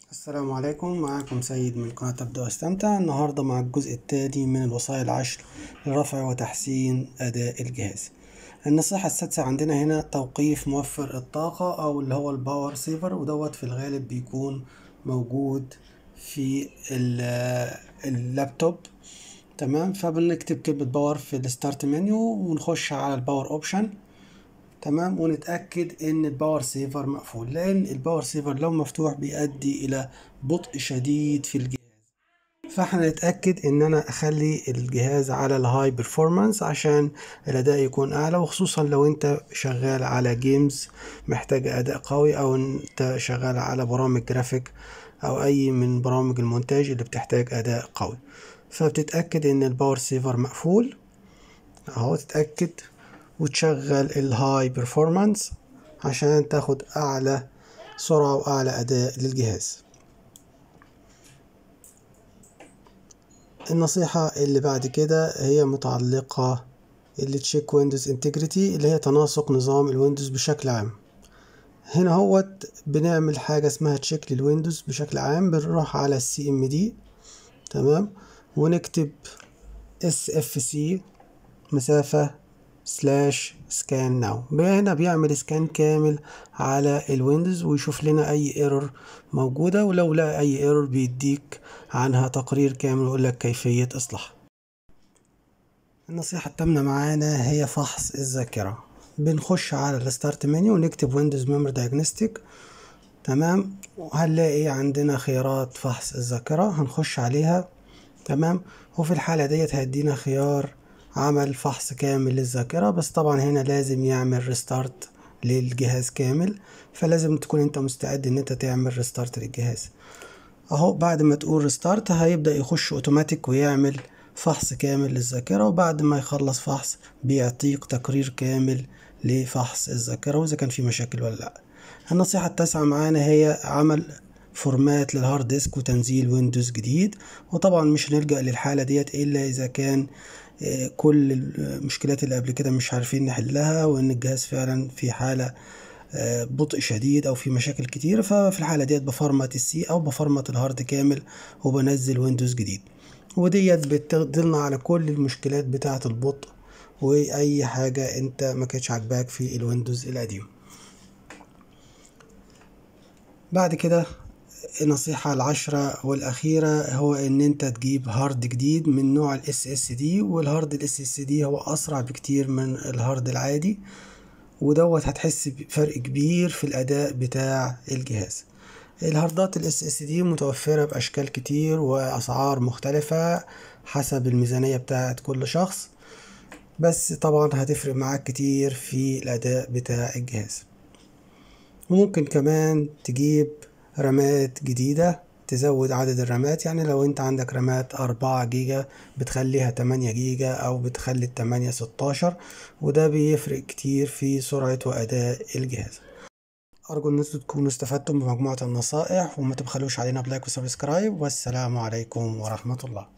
السلام عليكم معكم سيد من قناة أبدأ واستمتع النهاردة مع الجزء التالي من الوصايا العشر لرفع وتحسين أداء الجهاز النصيحة السادسة عندنا هنا توقيف موفر الطاقة أو اللي هو الباور سيفر ودوت في الغالب بيكون موجود في ال- اللابتوب تمام فبنكتب كلمة باور في الستارت منيو ونخش على الباور اوبشن تمام ونتأكد ان الباور سيفر مقفول لان الباور سيفر لو مفتوح بيؤدي الى بطء شديد في الجهاز فاحنا نتأكد ان انا اخلي الجهاز على الهاي برفورمانس عشان الاداء يكون اعلى وخصوصا لو انت شغال على جيمز محتاجة اداء قوي او انت شغال على برامج جرافيك او اي من برامج المونتاج اللي بتحتاج اداء قوي فبتتأكد ان الباور سيفر مقفول اهو تتأكد وتشغل الهاي برفورمانس عشان تاخد اعلى سرعة واعلى اداء للجهاز النصيحة اللي بعد كده هي متعلقة اللي تشيك ويندوز انتجريتي اللي هي تناسق نظام الويندوز بشكل عام هنا هوت بنعمل حاجة اسمها تشيك للويندوز بشكل عام بنروح على السي ام دي تمام ونكتب اس اف سي مسافة سلاش سكان ناو هنا بيعمل سكان كامل على الويندوز ويشوف لنا اي ايرور موجودة ولو لقى اي ايرور بيديك عنها تقرير كامل ويقول لك كيفية اصلاحها النصيحة التامنة معانا هي فحص الذاكرة بنخش على الستارت منيو ونكتب ويندوز ميموري دايجنوستيك تمام وهنلاقي عندنا خيارات فحص الذاكرة هنخش عليها تمام وفي الحالة ديت هيدينا خيار عمل فحص كامل للذاكرة بس طبعا هنا لازم يعمل ريستارت للجهاز كامل فلازم تكون انت مستعد ان انت تعمل ريستارت للجهاز اهو بعد ما تقول ريستارت هيبدأ يخش اوتوماتيك ويعمل فحص كامل للذاكرة وبعد ما يخلص فحص بيعطيك تقرير كامل لفحص الذاكرة واذا كان في مشاكل ولا لا النصيحة التاسعة معانا هي عمل فورمات للهارد ديسك وتنزيل ويندوز جديد وطبعا مش هنلجأ للحالة ديت إلا إذا كان كل المشكلات اللي قبل كده مش عارفين نحلها وإن الجهاز فعلا في حالة بطء شديد أو في مشاكل كتير ففي الحالة ديت بفرمت السي أو بفرمت الهارد كامل وبنزل ويندوز جديد وديت بتقضلنا على كل المشكلات بتاعة البطء وأي حاجة أنت ما كانتش عاجباك في الويندوز القديم بعد كده النصيحة العشرة والأخيرة هو إن أنت تجيب هارد جديد من نوع ال SSD والهارد ال SSD هو أسرع بكتير من الهارد العادي ودوت هتحس بفرق كبير في الأداء بتاع الجهاز الهاردات ال SSD متوفرة بأشكال كتير وأسعار مختلفة حسب الميزانية بتاعت كل شخص بس طبعا هتفرق معاك كتير في الأداء بتاع الجهاز وممكن كمان تجيب رامات جديدة تزود عدد الرامات يعني لو انت عندك رامات أربعة جيجا بتخليها تمانية جيجا أو بتخلي التمانية ستاشر وده بيفرق كتير في سرعة وأداء الجهاز أرجو أن انتوا تكونوا استفدتم بمجموعة النصائح وما تبخلوش علينا بلايك وسبسكرايب والسلام عليكم ورحمة الله